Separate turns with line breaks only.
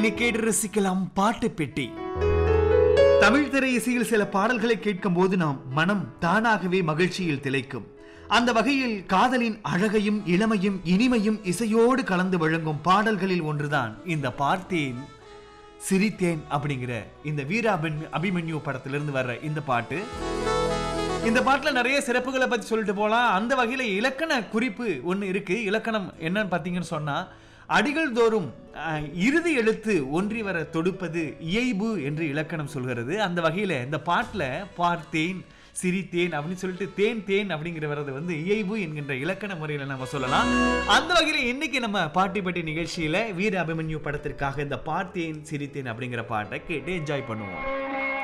இனி கேட்டு ரசிக்கலாம் பாட்டு பெட்டி தமிழ் திரை இசையில் சில பாடல்களை கேட்கும் போது நாம் மனம் தானாகவே மகிழ்ச்சியில் திளைக்கும் அந்த வகையில் காதலின் அழகையும் இளமையும் இனிமையும் இசையோடு கலந்து வழங்கும் பாடல்களில் ஒன்றுதான் இந்த பார்த்தேன் சிரித்தேன் அப்படிங்கிற இந்த வீராபின் அபிமன்யு படத்திலிருந்து வர்ற இந்த பாட்டு இந்த பாட்டுல நிறைய சிறப்புகளை பத்தி சொல்லிட்டு போலாம் அந்த வகையில இலக்கண குறிப்பு ஒண்ணு இருக்கு இலக்கணம் என்னன்னு பாத்தீங்கன்னு சொன்னா அடிகள் தோறும் அஹ், இறுதி எழுத்து ஒன்றி வர தொடுப்பது இயைபு என்று இலக்கணம் சொல்கிறது அந்த வகையில இந்த பாட்டுல பார்த்தேன் சிரித்தேன் அப்படின்னு சொல்லிட்டு தேன் தேன் அப்படிங்கிற வரது வந்து இயைபு என்கின்ற இலக்கண முறையில நம்ம சொல்லலாம் அந்த வகையில இன்னைக்கு நம்ம பாட்டி பட்டி நிகழ்ச்சியில வீர அபிமன்யு படத்திற்காக இந்த பார்த்தேன் சிரித்தேன் அப்படிங்கிற பாட்டை கேட்டு என்ஜாய் பண்ணுவோம்